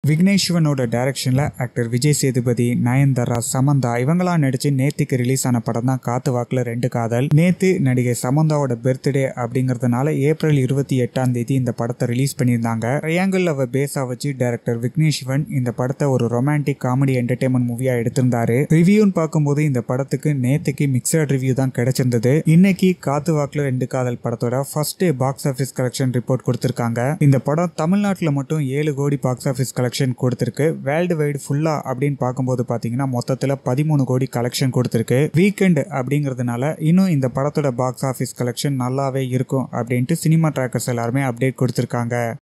விக்னேஷ்வனோட டைரக்ஷன்ல ஆக்டர் விஜய் சேதுபதி நயன்தாரா சமந்தா இவங்களாம் நடிச்சு நேத்துக்கு ரிலீஸ் ஆன படம் தான் காத்து வாக்குல ரெண்டு காதல் நேத்து நடிகை சமந்தாவோட பர்த்டே அப்படிங்கறதுனால ஏப்ரல் இருபத்தி எட்டாம் தேதி இந்த படத்தை ரிலீஸ் பண்ணியிருந்தாங்க ட்ரையாங்கிள் அவ பேஸா வச்சு டைரக்டர் விக்னேஷ்வன் இந்த படத்தை ஒரு ரொமான்டிக் காமெடி என்டர்டைன்மெண்ட் மூவியா எடுத்திருந்தாரு ரிவ்யூன்னு பார்க்கும்போது இந்த படத்துக்கு நேத்துக்கு மிக்சட் ரிவ்யூ தான் கிடைச்சிருந்தது இன்னைக்கு காத்து வாக்குல ரெண்டு காதல் படத்தோட first day box office collection report கொடுத்திருக்காங்க இந்த படம் தமிழ்நாட்டில் மட்டும் ஏழு கோடி பாக்ஸ் ஆஃபீஸ் கலெக்ஷன் கொடுத்திருக்கு வேர்ல்டு வைடு ஃபுல்லா அப்படின்னு பார்க்கும்போது பார்த்தீங்கன்னா மொத்தத்தில் பதிமூணு கோடி கலெக்ஷன் கொடுத்திருக்கு வீக்கெண்ட் அப்படிங்கிறதுனால இன்னும் இந்த படத்தோட பாக்ஸ் ஆஃபீஸ் கலெக்ஷன் நல்லாவே இருக்கும் அப்படின்ட்டு சினிமா ட்ராக்கர்ஸ் எல்லாருமே அப்டேட் கொடுத்திருக்காங்க